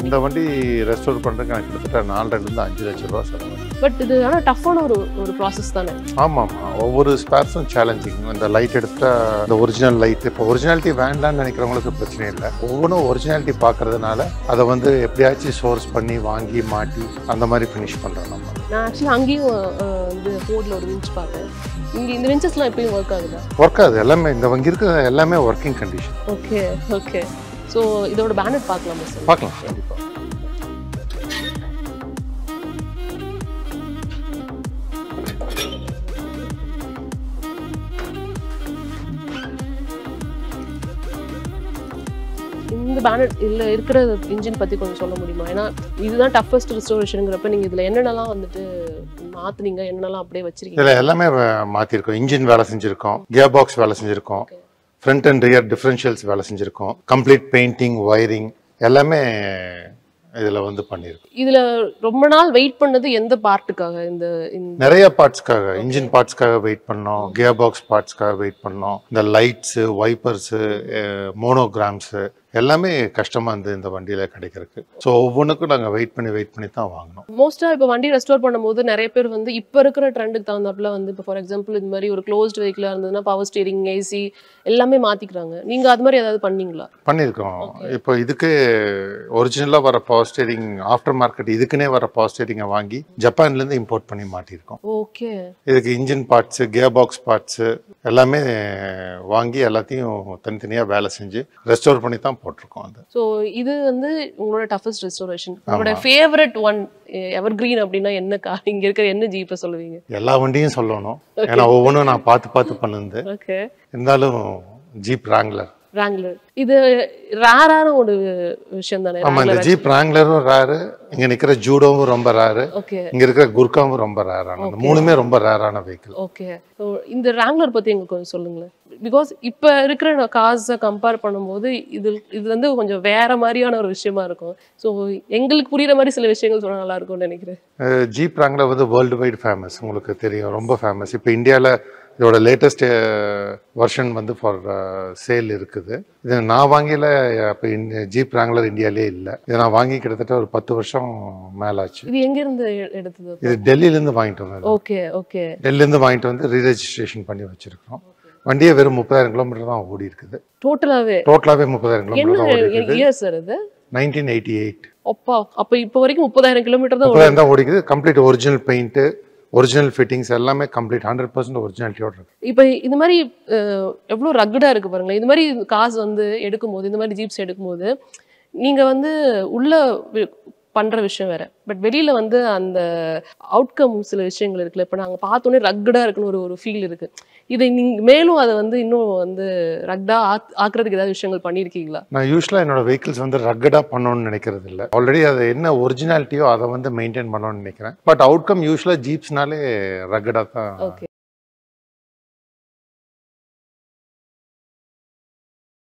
இந்த வண்டி ரெஸ்டோர் பண்ணுறதுக்கு எனக்கு கிட்டத்தட்ட நாலரைலேருந்து அஞ்சு லட்சம் ரூபா செலவு பட் இது ஆனால் டஃப்பான ஒரு ஒரு ப்ராசஸ் தானே ஆமாம் ஆமாம் ஒவ்வொரு ஸ்பேர்ஸும் சேலஞ்சிங் இந்த லைட் எடுத்தா இந்த ஒரிஜினல் லைட் இப்போ ஒரிஜினாலிட்டி வேண்டாம்னு நினைக்கிறவங்களுக்கு பிரச்சனை இல்லை ஒவ்வொன்றும் ஒரிஜினாலிட்டி பார்க்கறதுனால அதை வந்து எப்படியாச்சும் சோர்ஸ் பண்ணி வாங்கி மாட்டி அந்த மாதிரி ஃபினிஷ் பண்ணுறோம் நம்ம நான் ஆக்சுவலி அங்கேயும் அஹ், வந்து ஃபோர்டில் ஒரு விஞ்ச் பார்த்தேன் இங்கே இந்த விஞ்சஸ்லாம் எப்பயும் ஒர்க் ஆகுதா ஒர்க் ஆகுது எல்லாமே இந்த வங்கி இருக்கிற எல்லாமே working condition okay okay so இதோட பேனர் பார்க்கலாமா சார் பார்க்கலாம் கண்டிப்பாக இந்த பேனர் இதில் இருக்கிற இன்ஜின் பற்றி கொஞ்சம் சொல்ல முடியுமா ஏன்னா இதுதான் டஃபஸ்ட் ரிஸ்டோரேஷனுங்கிறப்ப நீங்கள் இதில் என்னென்னலாம் வந்துட்டு மாற்றுனீங்க என்னென்னலாம் அப்படியே வச்சிருக்கீங்க இதில் எல்லாமே வே- மாத்திருக்கோம் இன்ஜின் வேலை செஞ்சிருக்கோம் கியர் பாக்ஸ் வேலை செஞ்சிருக்கோம் Okay. Front and rear differentials வேலை செஞ்சிருக்கோம் கம்ப்ளீட் பெயிண்டிங் ஒயரிங் எல்லாமே இதில் வந்து பண்ணியிருக்கோம் இதில் ரொம்ப நாள் வெயிட் பண்ணது எந்த பார்ட்டுக்காக இந்த இந்த நிறைய பார்ட்ஸ்க்காக இன்ஜின் பார்ட்ஸ்க்காக வெயிட் பண்ணோம் கியர் பாக்ஸ் பார்ட்ஸ்க்காக வெயிட் பண்ணோம் இந்த லைட்ஸு வைப்பர்ஸு மோனோகிராம்ஸு எல்லாமே கஷ்டமாக இருந்து இந்த வண்டியில் கிடைக்கிறதுக்கு ஸோ ஒவ்வொன்றுக்கும் நாங்கள் வெயிட் பண்ணி வெயிட் பண்ணி தான் வாங்கினோம் மோஸ்டா இப்போ வண்டி ரெஸ்டோர் பண்ணும்போது நிறைய பேர் வந்து இப்போ இருக்கிற ட்ரெண்டுக்கு தகுந்தாப்புல வந்து இப்போ ஃபார் எக்ஸாம்பிள் இந்த மாதிரி ஒரு க்ளோஸ்ட் வெஹிக்கிளாக இருந்ததுன்னா பவர் ஸ்டீரிங் ஏசி எல்லாமே மாற்றிக்கிறாங்க நீங்கள் அது மாதிரி ஏதாவது பண்ணீங்களா பண்ணியிருக்கோம் இப்போ இதுக்கு ஒரிஜினலாக வர பவர் ஸ்டேரிங் ஆஃப்டர் மார்க்கெட் இதுக்குன்னே வர பவர் ஸ்டேரிங்கை வாங்கி ஜப்பான்லேருந்து இம்போர்ட் பண்ணி மாட்டியிருக்கோம் ஓகே இதுக்கு engine parts gear box parts எல்லாமே வாங்கி எல்லாத்தையும் தனித்தனியாக வேலை செஞ்சு ரெஸ்டோர் பண்ணி தான் போட்டிருக்கோம் அது ஸோ இது வந்து உங்களோட டஃபஸ்ட் ரெஸ்டோரேஷன் உங்களோட favourite one ever green என்ன கார் இங்கே இருக்கிற என்ன ஜீப்பை சொல்லுவீங்க எல்லா வண்டியும் சொல்லணும் ஏன்னா ஒவ்வொன்றும் நான் பார்த்து பார்த்து பண்ணுது ஓகே இருந்தாலும் ஜீப் ராங்லர் ராங்லர் இது ரேரான ஒரு விஷயம் தானே ஆமாம் இந்த ஜீப் ராங்லரும் ரேரு இங்கே நிற்கிற ஜூடோவும் ரொம்ப ரேரு ஓகே இங்கே இருக்கிற குர்காவும் ரொம்ப ரேரானது மூணுமே ரொம்ப ரேரான வெஹிக்கிள் ஓகே ஸோ இந்த ரேங்லர் பற்றி எங்களுக்கு கொஞ்சம் சொல்லுங்களேன் பிகாஸ் இப்போ இருக்கிற காசை கம்பேர் பண்ணும்போது இது இது வந்து கொஞ்சம் வேற மாதிரியான ஒரு விஷயமா இருக்கும் ஸோ எங்களுக்கு புரியுற மாதிரி சில விஷயங்கள் சொன்னா நல்லா இருக்கும்னு நினைக்கிறேன் ஜீப் ராங்லர் வந்து வேர்ல்டு வைட் ஃபேமஸ் உங்களுக்கு தெரியும் ரொம்ப ஃபேமஸ் இப்போ இந்தியாவில் இதோட லேட்டஸ்ட் வெர்ஷன் வந்து ஃபார் சேல் இருக்குது இது நான் வாங்கியில இப்போ ஜீப் ராங்லர் இந்தியாலே இல்லை இதை நான் வாங்கி கிட்டத்தட்ட ஒரு பத்து வருஷம் மேலாச்சு இது எங்கேருந்து எ- எடுத்தது இது டெல்லியிலேருந்து வாங்கிட்டு வந்தது ஓகே ஓகே டெல்லியிலேருந்து வாங்கிட்டு வந்து ரீரெஜிஸ்ட்ரேஷன் பண்ணி வச்சிருக்கோம் வண்டியே வெறும் முப்பதாயிரம் கிலோமீட்டர் தான் ஓடி இருக்குது டோட்டலாகவே டோட்டலாகவே முப்பதாயிரம் கிலோமீட்டர் தான் ஓடி என்ன இருக்குது இயர் சார் இது நைன்டீன் எயிட்டி எயிட் அப்பா அப்போ இப்போ வரைக்கும் முப்பதாயிரம் கிலோமீட்டர் தான் ஓடுது. முப்பதாயிரம் தான் ஓடிக்குது complete original paint original fittings எல்லாமே கம்ப்ளீட் ஹண்ட்ரட் பர்சன்ட் ஒரிஜினாலிட்டியோட இருக்கு இப்போ இந்த மாதிரி அஹ், எவ்வளோ ரக்குடாக இருக்கு பாருங்களேன் இந்த மாதிரி காசு வந்து எடுக்கும்போது இந்த மாதிரி ஜீப்ஸ் எடுக்கும்போது நீங்கள் வந்து உள்ள வி- பண்ற விஷயம் வேற பட் வெளியில வந்து அந்த அவுட்கம் சில விஷயங்கள் இருக்குல்ல இப்போ நாங்கள் பார்த்தோன்னே ரக்குடாக இருக்குன்னு ஒரு ஒரு ஃபீல் இருக்கு இதை நீங்க மேலும் அதை வந்து இன்னும் வந்து ரக்டா ஆக்குறதுக்கு ஏதாவது விஷயங்கள் பண்ணியிருக்கீங்களா நான் யூஸ்வலாக என்னோட வெஹிக்கிள்ஸ் வந்து ரக்கடாக பண்ணணும்னு நினைக்கிறது இல்லை ஆல்ரெடி அது என்ன ஒரிஜினாலிட்டியோ அதை வந்து மெயின்டைன் பண்ணணும்னு நினைக்கிறேன் பட் அவுட்கம் யூஸ்வலாக ஜீப்ஸ்னாலே ரக்கடாக தான் ஓகே